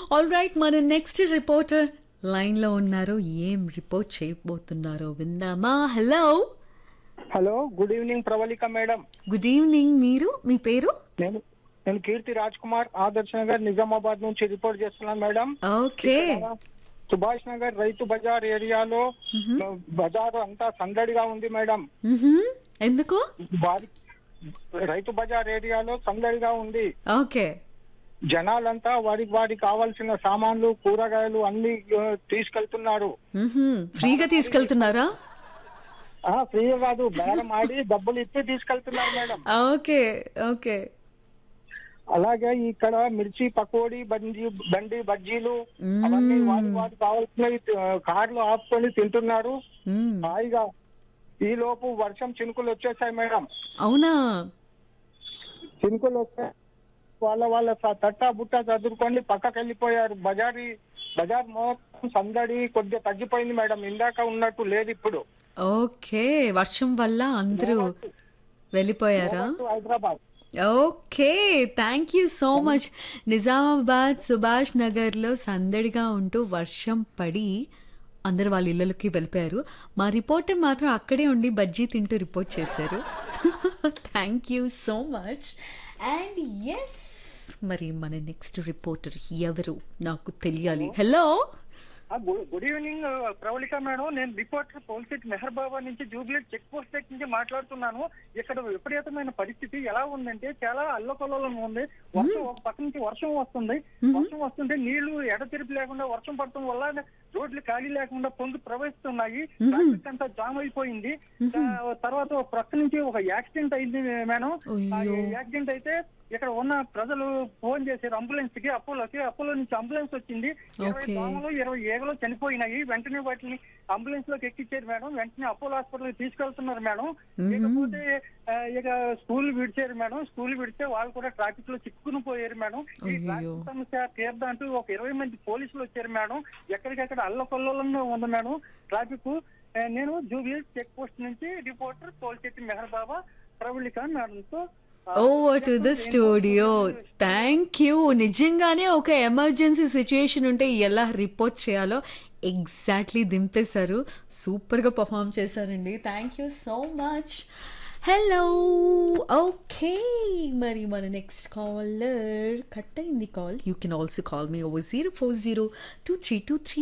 All right మన next reporter లైన్లో ఉన్నారు ఏం రిపోర్ట్ చేయబోతున్నారో విందామా hello hello good evening Pravalika madam good evening మీరు మీ పేరు నేను నేను కీర్తి రాజ్ కుమార్ ఆదర్శ్ నగర్ నిజామాబాద్ నుంచి రిపోర్ట్ చేస్తున్నాను మేడం ఓకే సుభాష్ నగర్ రైతు బజార్ ఏరియాలో బజార్ అంతా సందడిగా ఉంది మేడం మ్మ్హమ్. ఎందుకు వారి రైతు బజార్ ఏరియాలో సందడిగా ఉంది ఓకే జనాలంతా వారికి వారికి కావాల్సిన సామాన్లు కూరగాయలు అన్ని ఆ, తీసుకెళ్తున్నారు మ్మ్హమ్. ఫ్రీగా తీసుకెళ్తున్నారా ఆ ఫ్రీగా కాదు బేరం ఆడి డబ్బులు ఇచ్చి తీసుకెళ్తున్నారు మేడం ఓకే ఓకే అలాగే ఇక్కడ మిర్చి పకోడీ బండి బండి బజ్జీలు అవన్నీ వాటి వాటి కావాల్సినవి ఆ, కార్లు ఆపుకొని తింటున్నారు మ్మ్. హాయిగా ఈ లోపు వర్షం చినుకులు వచ్చేసాయి మేడం అవునా చినుకులు వచ్చాయి వాళ్ళ వాళ్ళ స- తట్టా బుట్ట చదువుకొని పక్కకి వెళ్ళిపోయారు బజారి బజార్ మొత్తం సందడి కొద్దిగా తగ్గిపోయింది మేడం ఇందాక ఉన్నట్టు లేదు ఇప్పుడు ఓకే వర్షం వల్ల అందరూ వెళ్ళిపోయారా Hyderabad okay thank you so much Nizamabad Subhash నగర్లో సందడిగా ఉంటూ వర్షం పడి అందరు వాళ్ళ ఇళ్ళకి వెళ్ళిపోయారు మా రిపోర్టర్ మాత్రం అక్కడే ఉండి బజ్జీ తింటూ రిపోర్ట్ చేశారు thank you so much and yes మరి మన నెక్స్ట్ రిపోర్టర్ ఎవరు నాకు తెలియాలి hello good good evening Pravalika madam నేను రిపోర్టర్ పోల్సిట్ మెహర్ బాబా నుంచి జూబ్లీ చెక్ పోస్ట్ దగ్గర నుంచి మాట్లాడుతున్నాను ఇక్కడ విపరీతమైన పరిస్థితి ఎలా ఉందంటే చాలా అల్లకొల్లలో ఉంది వర్షం ఒక పక్క నుంచి వర్షం వస్తుంది వర్షం వస్తుంటే నీళ్లు ఎడతెరిపి లేకుండా వర్షం పడటం వల్ల రోడ్లు ఖాళీ లేకుండా పొంగి ప్రవహిస్తున్నాయి ట్రాఫిక్ అంతా జామ్ అయిపోయింది ఆ, తర్వాత ఒక ప్రక్క నుంచి ఒక యాక్సిడెంట్ అయింది మేడం ఆ అయ్యో. యాక్సిడెంట్ అయితే ఇక్కడ ఉన్న ప్రజలు ఫోన్ చేశారు అంబులెన్స్ కి అపోలోకి అపోలో నుంచి అంబులెన్స్ వచ్చింది ఇరవై Okay. దోమలు ఇరవై ఏగలు చనిపోయినాయి వెంటనే వాటిని అంబులెన్స్ లోకి ఎక్కించారు మేడం వెంటనే అపోలో హాస్పిటల్ తీసుకెళ్తున్నారు మేడం ఇకపోతే ఆ, ఇక స్కూల్ విడిచారు మేడం స్కూల్ విడితే వాళ్ళు కూడా ట్రాఫిక్ లో చిక్కుకుని పోయారు మేడం ఈ అయ్యయ్యో. ట్రాఫిక్ సమస్య తీర్దా అంటూ ఒక ఇరవై మంది పోలీసులు వచ్చారు మేడం ఎక్కడికక్కడ అల్లకొల్లంలో ఉంది మేడం ట్రాఫిక్ ఆ, నేను జూబిలీ చెక్ పోస్ట్ నుంచి రిపోర్టర్ తోల్చెట్టి మెహర్ బాబా ప్రవళిక మేడంతో over to the studio thank you నిజంగానే ఒక ఎమర్జెన్సీ సిచ్యుయేషన్ ఉంటే ఎలా రిపోర్ట్ చేయాలో ఎగ్జాక్ట్లీ దింపేశారు సూపర్గా పర్ఫామ్ చేశారండి thank you so much hello okay మరి మన నెక్స్ట్ కాలర్ కట్ అయింది call you can also call me over zero four zero two three two three